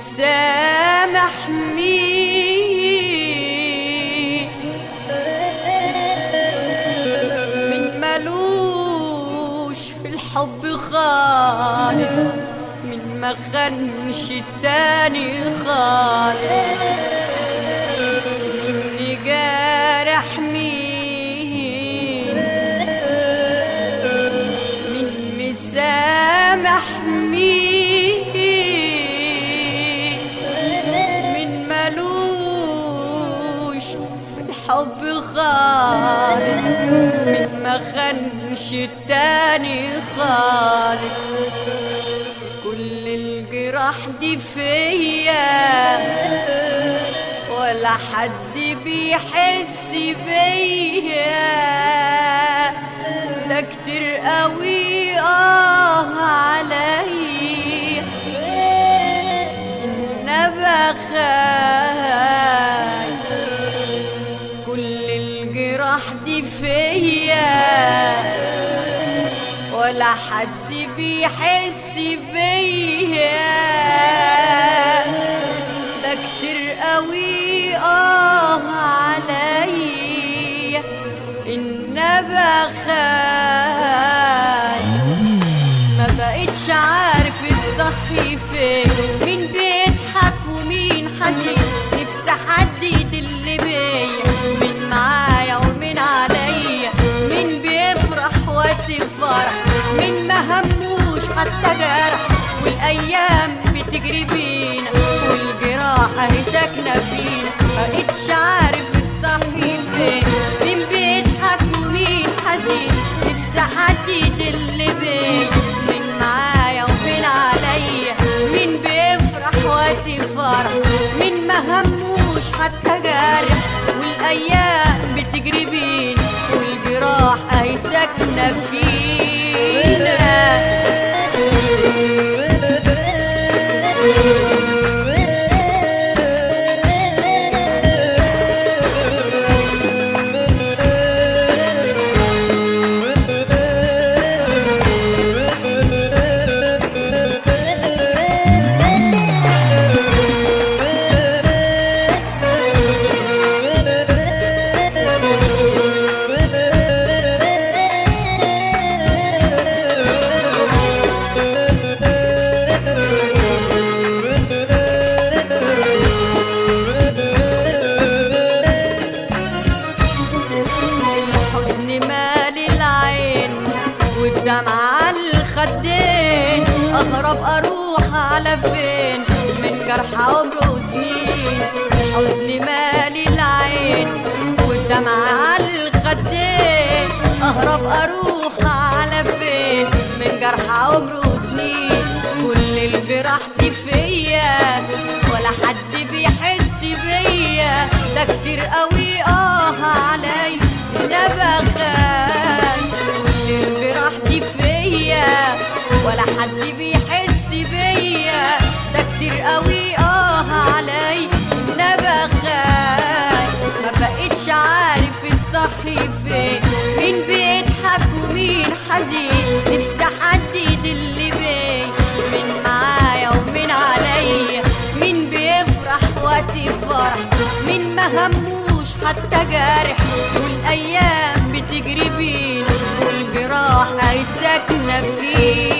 مسامح مين من ملوش في الحب خالص من ما خنش التاني خالص مني جارح مين من مسامح مين من ملوش في الحب خالص من ما خنش التاني خالص كل الجراح دي فيا ولا حد بيحس بيا ده كتير قوي اه عليا انا بخاف كل الجراح دي فيا ولا حد بيحس بيا ده كتير قوي اه عليا ان بخاف ما بقتش عارف الصح فين مين بيضحك ومين حزين نفسي حد يدل بيا مين معايا ومين عليا مين بيفرح وقت الفرح مين ما هموش حتى جرح والايام بتجري بينا والجراح اهي ساكنه فينا مبقتش عارف الصح فين مين بيضحك ومين حزين نفسي حد يدل بيا مين معايا ومين عليا مين بيفرح وقت فرح مين ما هموش حتى جارح والايام بتجري بينا والجراح اهي ساكنه فينا الحزن مال العين والدمع على الخدين اهرب اروح على فين من جرح عمره سنين الحزن مال العين والدمع على الخدين اهرب اروح على فين من جرح عمره سنين كل الجراح دي فيا ولا حد بيحس بيا ده كتير قوي اه عليا ده بخاف كل الجراح دي فيا ولا حد بيحس بيا ده كتير قوي اه عليا ده بخاف ما بقتش عارف الصح فين مين بيضحك ومين حزين نفسي حد يدل بيا مين معايا ومين عليا مين بيفرح وقت فرح مين ما هموش حتى جارح والايام بتجري بينا والجراح اهي ساكنه فينا